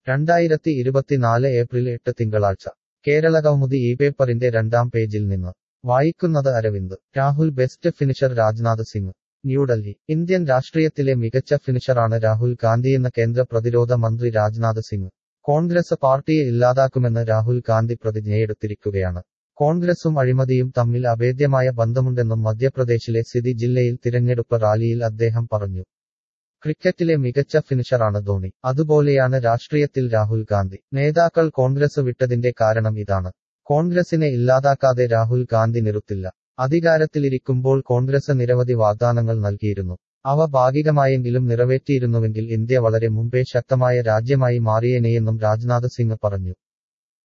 രണ്ടായിരത്തി ഇരുപത്തിനാല് ഏപ്രിൽ എട്ട് തിങ്കളാഴ്ച കേരളകൗമുദി ഈ പേപ്പറിന്റെ രണ്ടാം പേജിൽ നിന്ന് വായിക്കുന്നത് Arvind Rahul best finisher Rajnath Singh New Delhi Indian രാഷ്ട്രീയത്തിലെ മികച്ച ഫിനിഷറാണ് രാഹുൽ ഗാന്ധിയെന്ന് കേന്ദ്ര പ്രതിരോധ മന്ത്രി രാജ്നാഥ് സിംഗ് കോൺഗ്രസ് പാർട്ടിയെ ഇല്ലാതാക്കുമെന്ന് രാഹുൽ ഗാന്ധി പ്രതിജ്ഞയെടുത്തിരിക്കുകയാണ് കോൺഗ്രസും അഴിമതിയും തമ്മിൽ അഭേദ്യമായ ബന്ധമുണ്ടെന്നും മധ്യപ്രദേശിലെ സിതി ജില്ലയിൽ തിരഞ്ഞെടുപ്പ് റാലിയിൽ അദ്ദേഹം പറഞ്ഞു ക്രിക്കറ്റിലെ മികച്ച ഫിനിഷറാണ് ധോണി അതുപോലെയാണ് രാഷ്ട്രീയത്തിൽ രാഹുൽ ഗാന്ധി നേതാക്കൾ കോൺഗ്രസ് വിട്ടതിന്റെ കാരണം ഇതാണ് കോൺഗ്രസിനെ ഇല്ലാതാക്കാതെ രാഹുൽ ഗാന്ധി നിറുത്തില്ല അധികാരത്തിലിരിക്കുമ്പോൾ കോൺഗ്രസ് നിരവധി വാഗ്ദാനങ്ങൾ നൽകിയിരുന്നു അവ ഭാഗികമായെങ്കിലും നിറവേറ്റിയിരുന്നുവെങ്കിൽ ഇന്ത്യ വളരെ മുമ്പേ ശക്തമായ രാജ്യമായി മാറിയേനെയെന്നും രാജ്നാഥ് സിംഗ് പറഞ്ഞു